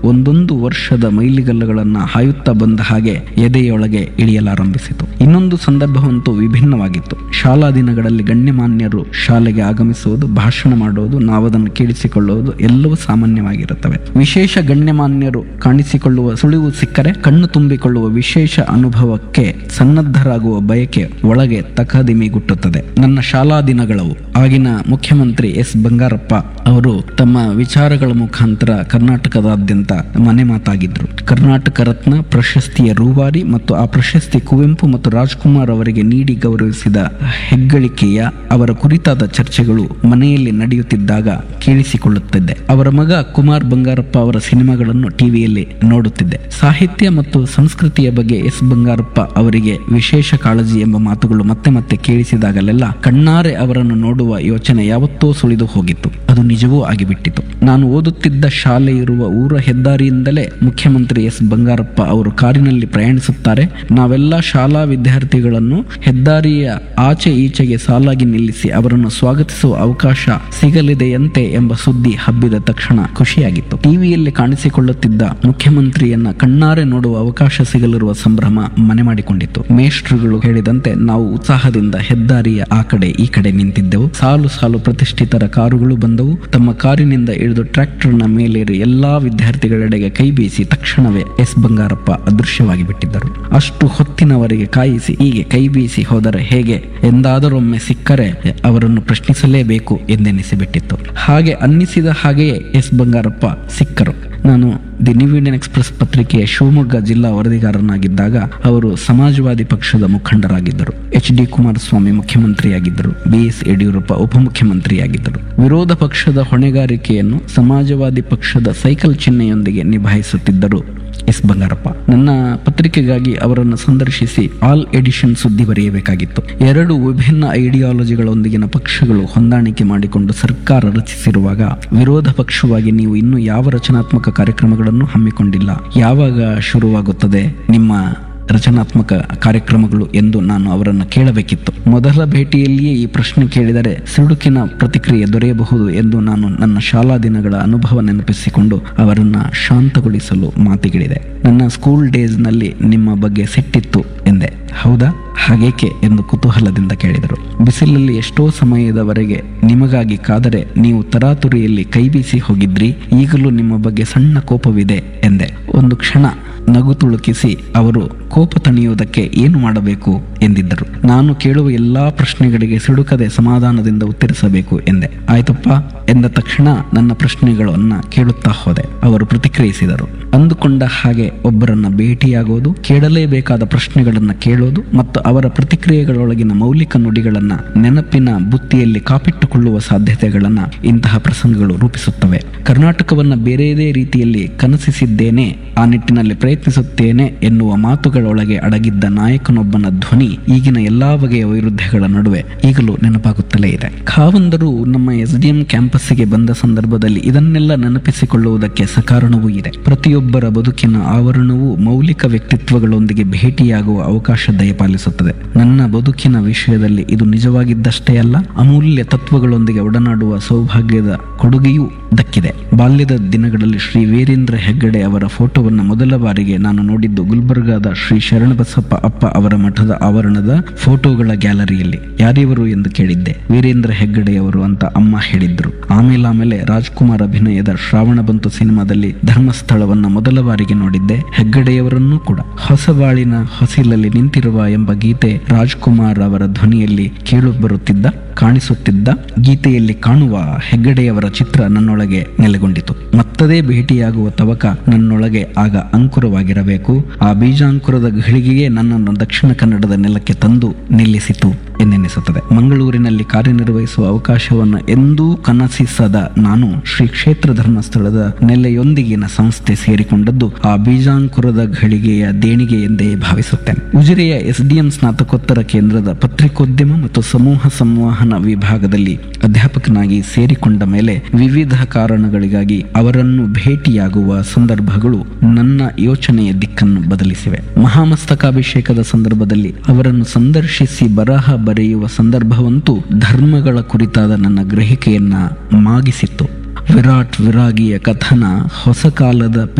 ಒಂದೊಂದು ವರ್ಷದ ಮೈಲಿಗಲ್ಲುಗಳನ್ನ ಹಾಯುತ್ತಾ ಬಂದ ಹಾಗೆ ಎದೆಯೊಳಗೆ ಇಳಿಯಲಾರಂಭಿಸಿತು ಇನ್ನೊಂದು ಸಂದರ್ಭವಂತೂ ವಿಭಿನ್ನವಾಗಿತ್ತು ಶಾಲಾ ದಿನಗಳಲ್ಲಿ ಗಣ್ಯಮಾನ್ಯರು ಶಾಲೆಗೆ ಆಗಮಿಸುವುದು ಭಾಷಣ ಮಾಡುವುದು ನಾವದನ್ನು ಕೇಳಿಸಿಕೊಳ್ಳುವುದು ಎಲ್ಲವೂ ಸಾಮಾನ್ಯವಾಗಿರುತ್ತವೆ ವಿಶೇಷ ಗಣ್ಯಮಾನ್ಯರು ಕಾಣಿಸಿಕೊಳ್ಳುವ ಸುಳಿವು ಸಿಕ್ಕರೆ ಕಣ್ಣು ತುಂಬಿಕೊಳ್ಳುವ ವಿಶೇಷ ಅನುಭವಕ್ಕೆ ಸನ್ನದ್ಧರಾಗುವ ಬಯಕೆ ಒಳಗೆ ತಕದಿಮಿಗುಟ್ಟುತ್ತದೆ ನನ್ನ ಶಾಲಾ ದಿನಗಳವು ಆಗಿನ ಮುಖ್ಯಮಂತ್ರಿ ಎಸ್ ಬಂಗಾರಪ್ಪ ಅವರು ತಮ್ಮ ವಿಚಾರಗಳ ಮುಖಾಂತರ ಕರ್ನಾಟಕದಾದ್ಯಂತ ಮನೆ ಮಾತಾಗಿದ್ರು ಕರ್ನಾಟಕ ರತ್ನ ಪ್ರಶಸ್ತಿಯ ರೂವಾರಿ ಮತ್ತು ಆ ಪ್ರಶಸ್ತಿ ಕುವೆಂಪು ಮತ್ತು ರಾಜ್ಕುಮಾರ್ ಅವರಿಗೆ ನೀಡಿ ಗೌರವಿಸಿದ ಹೆಗ್ಗಳಿಕೆಯ ಅವರ ಕುರಿತಾದ ಚರ್ಚೆಗಳು ಮನೆಯಲ್ಲಿ ನಡೆಯುತ್ತಿದ್ದಾಗ ಕೇಳಿಸಿಕೊಳ್ಳುತ್ತಿದ್ದೆ ಅವರ ಮಗ ಕುಮಾರ್ ಬಂಗಾರಪ್ಪ ಅವರ ಸಿನಿಮಾಗಳನ್ನು ಟಿವಿಯಲ್ಲಿ ನೋಡುತ್ತಿದ್ದೆ ಸಾಹಿತ್ಯ ಮತ್ತು ಸಂಸ್ಕೃತಿಯ ಬಗ್ಗೆ ಎಸ್ ಬಂಗಾರಪ್ಪ ಅವರಿಗೆ ವಿಶೇಷ ಕಾಳಜಿ ಎಂಬ ಮಾತುಗಳು ಮತ್ತೆ ಮತ್ತೆ ಕೇಳಿಸಿದಾಗಲೆಲ್ಲ ಕಣ್ಣಾರೆ ಅವರನ್ನು ನೋಡುವ ಯೋಚನೆ ಯಾವತ್ತೋ ಸುಳಿದು ಹೋಗಿತ್ತು ಅದು ನಿಜವೂ ಆಗಿಬಿಟ್ಟಿತು ನಾನು ಓದುತ್ತಿದ್ದ ಶಾಲೆ ಇರುವ ಊರ ಹೆದ್ದಾರಿಯಿಂದಲೇ ಮುಖ್ಯಮಂತ್ರಿ ಎಸ್ ಬಂಗಾರಪ್ಪ ಅವರು ಕಾರಿನಲ್ಲಿ ಪ್ರಯಾಣಿಸುತ್ತಾರೆ ನಾವೆಲ್ಲ ಶಾಲಾ ವಿದ್ಯಾರ್ಥಿಗಳನ್ನು ಹೆದ್ದಾರಿಯ ಆಚೆ ಈಚೆಗೆ ಸಾಲಾಗಿ ನಿಲ್ಲಿಸಿ ಅವರನ್ನು ಸ್ವಾಗತಿಸುವ ಅವಕಾಶ ಸಿಗಲಿದೆಯಂತೆ ಎಂಬ ಸುದ್ದಿ ಹಬ್ಬಿದ ತಕ್ಷಣ ಖುಷಿಯಾಗಿತ್ತು ಟಿವಿಯಲ್ಲಿ ಕಾಣಿಸಿಕೊಳ್ಳುತ್ತಿದ್ದ ಮುಖ್ಯಮಂತ್ರಿಯನ್ನ ಕಣ್ಣಾರೆ ನೋಡುವ ಅವಕಾಶ ಸಿಗಲಿರುವ ಸಂಭ್ರಮ ಮನೆ ಮಾಡಿಕೊಂಡಿತ್ತು ಮೇಷ್ಟ್ರುಗಳು ಹೇಳಿದಂತೆ ನಾವು ಉತ್ಸಾಹದಿಂದ ಹೆದ್ದಾರಿಯ ಆ ಕಡೆ ಈ ಕಡೆ ನಿಂತಿದ್ದೆವು ಸಾಲು ಸಾಲು ಪ್ರತಿಷ್ಠಿತರ ಕಾರುಗಳು ಬಂದವು ತಮ್ಮ ಕಾರಿನಿಂದ ಇಳಿದು ಟ್ರ್ಯಾಕ್ಟರ್ನ ಮೇಲೇರಿ ಎಲ್ಲಾ ವಿದ್ಯಾರ್ಥಿಗಳೆಡೆಗೆ ಕೈ ಬೀಸಿ ತಕ್ಷಣವೇ ಎಸ್ ಬಂಗಾರಪ್ಪ ಅದೃಶ್ಯವಾಗಿ ಬಿಟ್ಟಿದ್ದರು ಅಷ್ಟು ಹೊತ್ತಿನವರೆಗೆ ಕಾಯಿಸಿ ಹೀಗೆ ಕೈ ಬೀಸಿ ಹೋದರೆ ಹೇಗೆ ಎಂದಾದರೊಮ್ಮೆ ಸಿಕ್ಕರೆ ಅವರನ್ನು ಪ್ರಶ್ನಿಸಲೇಬೇಕು ಎಂದೆನಿಸಿಬಿಟ್ಟಿತ್ತು ಹಾಗೆ ಅನ್ನಿಸಿದ ಹಾಗೆಯೇ ಎಸ್ ಬಂಗಾರಪ್ಪ ಸಿಕ್ಕರು ನಾನು ದಿ ನ್ಯೂ ಇಂಡಿಯನ್ ಎಕ್ಸ್ಪ್ರೆಸ್ ಪತ್ರಿಕೆಯ ಶಿವಮೊಗ್ಗ ಜಿಲ್ಲಾ ವರದಿಗಾರನಾಗಿದ್ದಾಗ ಅವರು ಸಮಾಜವಾದಿ ಪಕ್ಷದ ಮುಖಂಡರಾಗಿದ್ದರು ಎಚ್ ಡಿ ಕುಮಾರಸ್ವಾಮಿ ಮುಖ್ಯಮಂತ್ರಿಯಾಗಿದ್ದರು ಬಿ ಎಸ್ ಯಡಿಯೂರಪ್ಪ ಉಪಮುಖ್ಯಮಂತ್ರಿಯಾಗಿದ್ದರು ವಿರೋಧ ಪಕ್ಷದ ಹೊಣೆಗಾರಿಕೆಯನ್ನು ಸಮಾಜವಾದಿ ಪಕ್ಷದ ಸೈಕಲ್ ಚಿಹ್ನೆಯೊಂದಿಗೆ ನಿಭಾಯಿಸುತ್ತಿದ್ದರು ಎಸ್ ಬಂಗಾರಪ್ಪ ನನ್ನ ಪತ್ರಿಕೆಗಾಗಿ ಅವರನ್ನು ಸಂದರ್ಶಿಸಿ ಆಲ್ ಎಡಿಷನ್ ಸುದ್ದಿ ಬರೆಯಬೇಕಾಗಿತ್ತು ಎರಡು ವಿಭಿನ್ನ ಐಡಿಯಾಲಜಿಗಳೊಂದಿಗಿನ ಪಕ್ಷಗಳು ಹೊಂದಾಣಿಕೆ ಮಾಡಿಕೊಂಡು ಸರ್ಕಾರ ರಚಿಸಿರುವಾಗ ವಿರೋಧ ಪಕ್ಷವಾಗಿ ನೀವು ಇನ್ನೂ ಯಾವ ರಚನಾತ್ಮಕ ಕಾರ್ಯಕ್ರಮಗಳನ್ನು ಹಮ್ಮಿಕೊಂಡಿಲ್ಲ ಯಾವಾಗ ಶುರುವಾಗುತ್ತದೆ ನಿಮ್ಮ ರಚನಾತ್ಮಕ ಕಾರ್ಯಕ್ರಮಗಳು ಎಂದು ನಾನು ಅವರನ್ನು ಕೇಳಬೇಕಿತ್ತು ಮೊದಲ ಭೇಟಿಯಲ್ಲಿಯೇ ಈ ಪ್ರಶ್ನೆ ಕೇಳಿದರೆ ಸಿಡುಕಿನ ಪ್ರತಿಕ್ರಿಯೆ ದೊರೆಯಬಹುದು ಎಂದು ನಾನು ನನ್ನ ಶಾಲಾ ದಿನಗಳ ಅನುಭವ ನೆನಪಿಸಿಕೊಂಡು ಅವರನ್ನ ಶಾಂತಗೊಳಿಸಲು ಮಾತಿಗಿಳಿದೆ ನನ್ನ ಸ್ಕೂಲ್ ಡೇಸ್ನಲ್ಲಿ ನಿಮ್ಮ ಬಗ್ಗೆ ಸಿಟ್ಟಿತ್ತು ಎಂದೆ ಹೌದಾ ಹಾಗೇಕೆ ಎಂದು ಕುತೂಹಲದಿಂದ ಕೇಳಿದರು ಬಿಸಿಲಲ್ಲಿ ಎಷ್ಟೋ ಸಮಯದವರೆಗೆ ನಿಮಗಾಗಿ ಕಾದರೆ ನೀವು ತರಾತುರಿಯಲ್ಲಿ ಕೈಬೀಸಿ ಹೋಗಿದ್ರಿ ಈಗಲೂ ನಿಮ್ಮ ಬಗ್ಗೆ ಸಣ್ಣ ಕೋಪವಿದೆ ಎಂದೆ ಒಂದು ಕ್ಷಣ ನಗು ತುಳುಕಿಸಿ ಅವರು ಕೋಪ ತಣಿಯುವುದಕ್ಕೆ ಏನು ಮಾಡಬೇಕು ಎಂದಿದ್ದರು ನಾನು ಕೇಳುವ ಎಲ್ಲಾ ಪ್ರಶ್ನೆಗಳಿಗೆ ಸಿಡುಕದೆ ಸಮಾಧಾನದಿಂದ ಉತ್ತರಿಸಬೇಕು ಎಂದೆ ಆಯ್ತಪ್ಪ ಎಂದ ತಕ್ಷಣ ನನ್ನ ಪ್ರಶ್ನೆಗಳನ್ನ ಕೇಳುತ್ತಾ ಹೋದೆ ಅವರು ಪ್ರತಿಕ್ರಿಯಿಸಿದರು ಅಂದುಕೊಂಡ ಹಾಗೆ ಒಬ್ಬರನ್ನ ಭೇಟಿಯಾಗೋದು ಕೇಳಲೇಬೇಕಾದ ಪ್ರಶ್ನೆಗಳನ್ನ ಕೇಳೋದು ಮತ್ತು ಅವರ ಪ್ರತಿಕ್ರಿಯೆಗಳೊಳಗಿನ ಮೌಲಿಕ ನುಡಿಗಳನ್ನ ನೆನಪಿನ ಬುತ್ತಿಯಲ್ಲಿ ಕಾಪಿಟ್ಟುಕೊಳ್ಳುವ ಸಾಧ್ಯತೆಗಳನ್ನ ಇಂತಹ ಪ್ರಸಂಗಗಳು ರೂಪಿಸುತ್ತವೆ ಕರ್ನಾಟಕವನ್ನ ಬೇರೆಯದೇ ರೀತಿಯಲ್ಲಿ ಕನಸಿಸಿದ್ದೇನೆ ಆ ನಿಟ್ಟಿನಲ್ಲಿ ಪ್ರಯತ್ನಿಸುತ್ತೇನೆ ಎನ್ನುವ ಮಾತುಗಳೊಳಗೆ ಅಡಗಿದ್ದ ನಾಯಕನೊಬ್ಬನ ಧ್ವನಿ ಈಗಿನ ಎಲ್ಲಾ ಬಗೆಯ ವೈರುಧ್ಯಗಳ ನಡುವೆ ಈಗಲೂ ನೆನಪಾಗುತ್ತಲೇ ಇದೆ ಖಾವಂದರು ನಮ್ಮ ಎಸ್ ಡಿ ಎಂ ಕ್ಯಾಂಪಸ್ಸಿಗೆ ಬಂದ ಸಂದರ್ಭದಲ್ಲಿ ಇದನ್ನೆಲ್ಲ ನೆನಪಿಸಿಕೊಳ್ಳುವುದಕ್ಕೆ ಸಕಾರಣವೂ ಇದೆ ಪ್ರತಿಯೊಬ್ಬರ ಬದುಕಿನ ಆವರಣವೂ ಮೌಲಿಕ ವ್ಯಕ್ತಿತ್ವಗಳೊಂದಿಗೆ ಭೇಟಿಯಾಗುವ ಅವಕಾಶ ದಯಪಾಲಿಸುತ್ತದೆ ನನ್ನ ಬದುಕಿನ ವಿಷಯದಲ್ಲಿ ಇದು ನಿಜವಾಗಿದ್ದಷ್ಟೇ ಅಲ್ಲ ಅಮೂಲ್ಯ ತತ್ವಗಳೊಂದಿಗೆ ಒಡನಾಡುವ ಸೌಭಾಗ್ಯದ ಕೊಡುಗೆಯೂ ದಕ್ಕಿದೆ ಬಾಲ್ಯದ ದಿನಗಳಲ್ಲಿ ಶ್ರೀ ವೀರೇಂದ್ರ ಹೆಗ್ಗಡೆ ಅವರ ಫೋಟೋವನ್ನು ಮೊದಲ ಬಾರಿಗೆ ನಾನು ನೋಡಿದ್ದು ಗುಲ್ಬರ್ಗಾದ ಶ್ರೀ ಶರಣಬಸಪ್ಪ ಅಪ್ಪ ಅವರ ಮಠದ ಆವರಣದ ಫೋಟೋಗಳ ಗ್ಯಾಲರಿಯಲ್ಲಿ ಯಾರಿವರು ಎಂದು ಕೇಳಿದ್ದೆ ವೀರೇಂದ್ರ ಹೆಗ್ಗಡೆಯವರು ಅಂತ ಅಮ್ಮ ಹೇಳಿದ್ರು ಆಮೇಲೆ ಆಮೇಲೆ ರಾಜ್ಕುಮಾರ್ ಅಭಿನಯದ ಶ್ರಾವಣ ಬಂತು ಸಿನಿಮಾದಲ್ಲಿ ಧರ್ಮಸ್ಥಳವನ್ನ ಮೊದಲ ಬಾರಿಗೆ ನೋಡಿದ್ದೆ ಹೆಗ್ಗಡೆಯವರನ್ನೂ ಕೂಡ ಹೊಸಬಾಳಿನ ಹೊಸಿಲಲ್ಲಿ ನಿಂತಿರುವ ಎಂಬ ಗೀತೆ ರಾಜ್ಕುಮಾರ್ ಅವರ ಧ್ವನಿಯಲ್ಲಿ ಕೇಳು ಬರುತ್ತಿದ್ದ ಕಾಣಿಸುತ್ತಿದ್ದ ಗೀತೆಯಲ್ಲಿ ಕಾಣುವ ಹೆಗ್ಗಡೆಯವರ ಚಿತ್ರ ನನ್ನೊಳಗೆ ನೆಲೆಗೊಂಡಿತು ಮತ್ತದೇ ಭೇಟಿಯಾಗುವ ತವಕ ನನ್ನೊಳಗೆ ಆಗ ಅಂಕುರವಾಗಿರಬೇಕು ಆ ಬೀಜಾಂಕುರದ ಘಳಿಗೆಯೇ ನನ್ನನ್ನು ದಕ್ಷಿಣ ಕನ್ನಡದ ನೆಲಕ್ಕೆ ತಂದು ನಿಲ್ಲಿಸಿತು ಎಂದೆನಿಸುತ್ತದೆ ಮಂಗಳೂರಿನಲ್ಲಿ ಕಾರ್ಯನಿರ್ವಹಿಸುವ ಅವಕಾಶವನ್ನು ಎಂದೂ ಕನಸಿಸದ ನಾನು ಶ್ರೀ ಕ್ಷೇತ್ರ ಧರ್ಮಸ್ಥಳದ ನೆಲೆಯೊಂದಿಗಿನ ಸಂಸ್ಥೆ ಸೇರಿಕೊಂಡದ್ದು ಆ ಬೀಜಾಂಕುರದ ಘಳಿಗೆಯ ದೇಣಿಗೆ ಎಂದೇ ಭಾವಿಸುತ್ತೇನೆ ಉಜಿರೆಯ ಎಸ್ಡಿಎಂ ಸ್ನಾತಕೋತ್ತರ ಕೇಂದ್ರದ ಪತ್ರಿಕೋದ್ಯಮ ಮತ್ತು ಸಮೂಹ ಸಂವಹನ ವಿಭಾಗದಲ್ಲಿ ಅಧ್ಯಾಪಕನಾಗಿ ಸೇರಿಕೊಂಡ ಮೇಲೆ ವಿವಿಧ ಕಾರಣಗಳಿಗಾಗಿ ಅವರನ್ನು ಭೇಟಿಯಾಗುವ ಸಂದರ್ಭಗಳು ನನ್ನ ಯೋಚನೆಯ ದಿಕ್ಕನ್ನು ಬದಲಿಸಿವೆ ಮಹಾಮಸ್ತಕಾಭಿಷೇಕದ ಸಂದರ್ಭದಲ್ಲಿ ಅವರನ್ನು ಸಂದರ್ಶಿಸಿ ಬರಹ ಬರೆಯುವ ಸಂದರ್ಭವಂತೂ ಧರ್ಮಗಳ ಕುರಿತಾದ ನನ್ನ ಗ್ರಹಿಕೆಯನ್ನ ಮಾಗಿಸಿತ್ತು ವಿರಾಟ್ ವಿರಾಗಿಯ ಕಥನ ಹೊಸ ಕಾಲದ